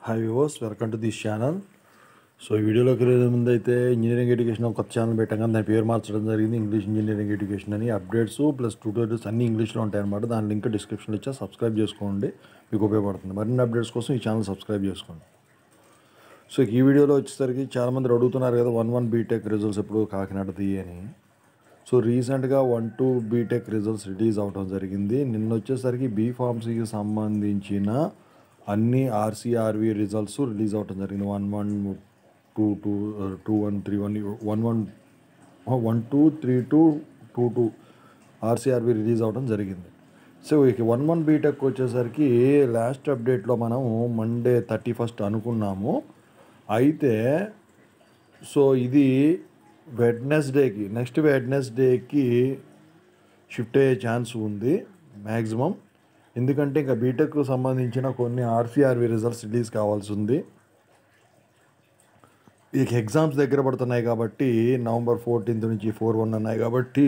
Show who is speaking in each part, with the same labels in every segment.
Speaker 1: hi viewers welcome to this channel so ఈ వీడియోలోకి వెళ్ళే ముందు అయితే ఇంజనీరింగ్ ఎడ్యుకేషన్ ఒక కొత్త ఛానల్ పెట్టాం కానీ దాని పేరు మార్చడం జరిగింది ఇంగ్లీష్ ఇంజనీరింగ్ ఎడ్యుకేషన్ అని అప్డేట్స్ ప్లస్ ట్యూటోరియల్స్ అన్ని ఇంగ్లీష్లో ఉంటాయి అనమాట దాని లింక్ డిస్క్రిప్షన్లో ఇచ్చా సబ్స్క్రైబ్ చేసుకోండి మీకు ఉపయోగపడుతుంది మరిన్ని అప్డేట్స్ కోసం ఈ ఛానల్ సబ్స్క్రైబ్ చేసుకోండి సో ఈ వీడియోలో వచ్చేసరికి చాలామంది అడుగుతున్నారు కదా వన్ వన్ బీటెక్ రిజల్ట్స్ ఎప్పుడు కాకినాడది అని సో రీసెంట్గా one two BTech results release అవడం జరిగింది నిన్న వచ్చేసరికి బీ ఫార్మసీకి సంబంధించిన అన్ని ఆర్సీఆర్వి రిజల్ట్స్ రిలీజ్ అవడం జరిగింది one one two two two one three one one one one two three two two two RCRV release అవడం జరిగింది సో ఇక వన్ వన్ బీటెక్ వచ్చేసరికి లాస్ట్ అప్డేట్లో మనం మండే థర్టీ ఫస్ట్ అనుకున్నాము అయితే సో ఇది వెడ్నెస్డేకి నెక్స్ట్ వెడ్నెస్డేకి షిఫ్ట్ అయ్యే ఛాన్స్ ఉంది మ్యాక్సిమం ఎందుకంటే ఇంకా బీటెక్కు సంబంధించిన కొన్ని ఆర్సీఆర్వి రిజల్ట్స్ రిలీజ్ కావాల్సి ఉంది ఇక ఎగ్జామ్స్ దగ్గర పడుతున్నాయి కాబట్టి నవంబర్ ఫోర్టీన్త్ నుంచి ఫోర్ వన్ ఉన్నాయి కాబట్టి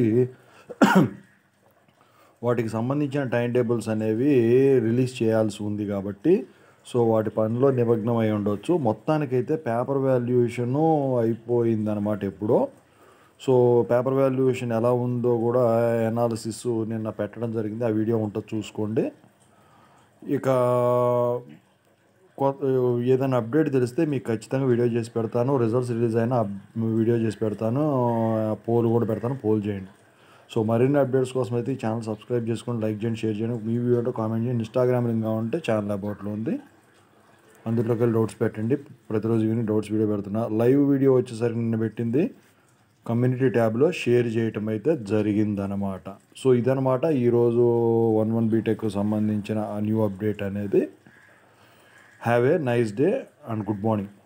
Speaker 1: వాటికి సంబంధించిన టైం టేబుల్స్ అనేవి రిలీజ్ చేయాల్సి ఉంది కాబట్టి సో వాటి పనిలో నిమగ్నం అయి ఉండొచ్చు మొత్తానికైతే పేపర్ వాల్యుయేషను అయిపోయిందనమాట ఎప్పుడో సో పేపర్ వాల్యుయేషన్ ఎలా ఉందో కూడా ఎనాలిసిస్ నిన్న పెట్టడం జరిగింది ఆ వీడియో ఉంటుంది చూసుకోండి ఇక కొత్త ఏదైనా అప్డేట్ తెలిస్తే మీకు ఖచ్చితంగా వీడియో చేసి పెడతాను రిజల్ట్స్ రిలీజ్ అయినా వీడియో చేసి పెడతాను పోల్ కూడా పెడతాను పోల్ చేయండి సో మరిన్ని అప్డేట్స్ కోసం అయితే ఈ ఛానల్ సబ్స్క్రైబ్ చేసుకొని లైక్ చేయండి షేర్ చేయండి మీ వీడియో కామెంట్ చేయండి ఇన్స్టాగ్రామ్ లింక్ ఉంటే ఛానల్ అబౌట్లో ఉంది అందులోకి వెళ్ళి డౌట్స్ పెట్టండి ప్రతిరోజు ఈవినింగ్ డౌట్స్ వీడియో పెడుతున్నా లైవ్ వీడియో వచ్చేసరికి నిన్న పెట్టింది కమ్యూనిటీ ట్యాబ్లో షేర్ చేయటం అయితే జరిగిందనమాట సో ఇదనమాట ఈరోజు వన్ వన్ బీటెక్ సంబంధించిన న్యూ అప్డేట్ అనేది have a nice day and good morning